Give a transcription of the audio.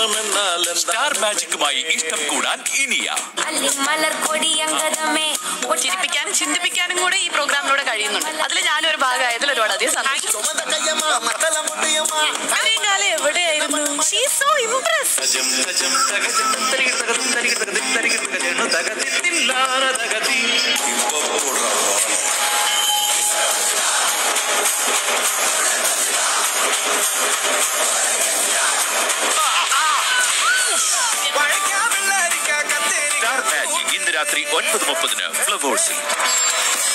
ഇഷ്ടമെന്നാൽ star മാജിക്കുമായി ഇഷ്ടം കൂടാൻ ഇനിയ അല്ലിമലർ കൊടിയങ്കതമേ ചിരിപ്പിക്കാനും ചിന്തിപ്പിക്കാനും കൂടെ ഈ പ്രോഗ്രാമിലൂടെ കഴിയുന്നുണ്ട് അതിൽ ഞാനും ഒരു ഭാഗമായതിൽ ഒരുപാട് അധികം സന്തോഷം ഇത്രയും കാലം എവിടെയായിരുന്നു ഷീസ് സോ ഇംപ്രസ് ഗജം ഗജം തകജം തരികിട തകതും തരികിട തകതിം തരികിട തകജെണ്ണു തകതിത്തില്ലാറ തകതി. ഇപ്പൊ കൂടാ. സ്റ്റാർ മാജിക് ഇന്ന് രാത്രി ഒൻപത് മുപ്പതിന് ഫ്ലവേഴ്സിൽ